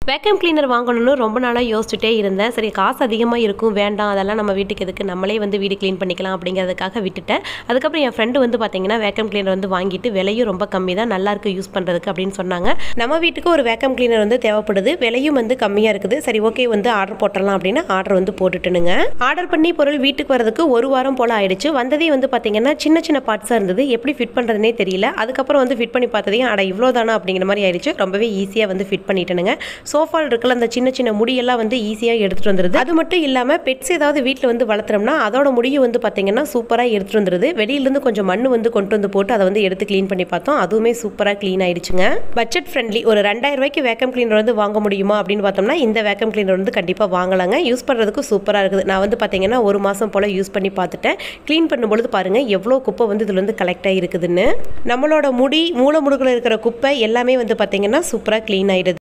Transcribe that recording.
vacuum cleaner வாங்கணும்னு ரொம்ப நாளாக யோசிச்சுட்டே இருந்தேன் சரி காசு அதிகமாக இருக்கும் வேண்டாம் அதெல்லாம் நம்ம வீட்டுக்கு எதுக்கு நம்மளே வந்து வீடு க்ளீன் பண்ணிக்கலாம் அப்படிங்கிறதுக்காக விட்டுட்டேன் அதுக்கப்புறம் என் ஃப்ரெண்டு வந்து பார்த்தீங்கன்னா வேக்கம் கிளீனர் வந்து வாங்கிட்டு விலையும் ரொம்ப கம்மி தான் நல்லா இருக்கு யூஸ் பண்ணுறதுக்கு அப்படின்னு சொன்னாங்க நம்ம வீட்டுக்கு ஒரு வேக்கம் கிளீனர் வந்து தேவைப்படுது விலையும் வந்து கம்மியாக இருக்குது சரி ஓகே வந்து ஆர்டர் போட்டுடலாம் அப்படின்னு ஆர்டர் வந்து போட்டுட்டுனுங்க ஆர்டர் பண்ணி பொருள் வீட்டுக்கு வரதுக்கு ஒரு வாரம் போல் ஆயிடுச்சு வந்ததே வந்து பார்த்தீங்கன்னா சின்ன சின்ன பார்ட்ஸாக இருந்தது எப்படி ஃபிட் பண்ணுறதுனே தெரியல அதுக்கப்புறம் வந்து ஃபிட் பண்ணி பார்த்ததையும் அட இவ்வளோ தானா அப்படிங்கிற மாதிரி ஆயிடுச்சு ரொம்பவே ஈஸியாக வந்து ஃபிட் பண்ணிட்டேனுங்க சோஃபால் இருக்கல அந்த சின்ன சின்ன முடியெல்லாம் வந்து ஈஸியாக எடுத்துகிட்டு வந்துடுது அது மட்டும் இல்லாமல் பெட்ஸ் ஏதாவது வீட்டில் வந்து வளர்த்துறோம்னா அதோட முடியை வந்து பார்த்தீங்கன்னா சூப்பராக எடுத்துகிட்டு வந்துடுது வெளியிலேருந்து கொஞ்சம் மண் வந்து கொண்டு வந்து போட்டு அதை வந்து எடுத்து க்ளீன் பண்ணி பார்த்தோம் அதுவுமே சூப்பராக க்ளீன் ஆயிடுச்சுங்க பட்ஜெட் ஃப்ரெண்ட்லி ஒரு ரெண்டாயிரம் ரூபாய்க்கு வேக்கம் கிளீனர் வந்து வாங்க முடியுமா அப்படின்னு பார்த்தோம்னா இந்த வேக்கம் கிளீனர் வந்து கண்டிப்பாக வாங்கலாங்க யூஸ் பண்ணுறதுக்கு சூப்பராக இருக்குது நான் வந்து பார்த்தீங்கன்னா ஒரு மாதம் போல் யூஸ் பண்ணி பார்த்துட்டேன் க்ளீன் பண்ணும்பொழுது பாருங்கள் எவ்வளோ குப்பை வந்து இதில் வந்து கலெக்ட் ஆகிருக்குதுன்னு நம்மளோட முடி மூளை முடுக்கில் இருக்கிற குப்பை எல்லாமே வந்து பார்த்தீங்கன்னா சூப்பராக க்ளீன் ஆயிடுது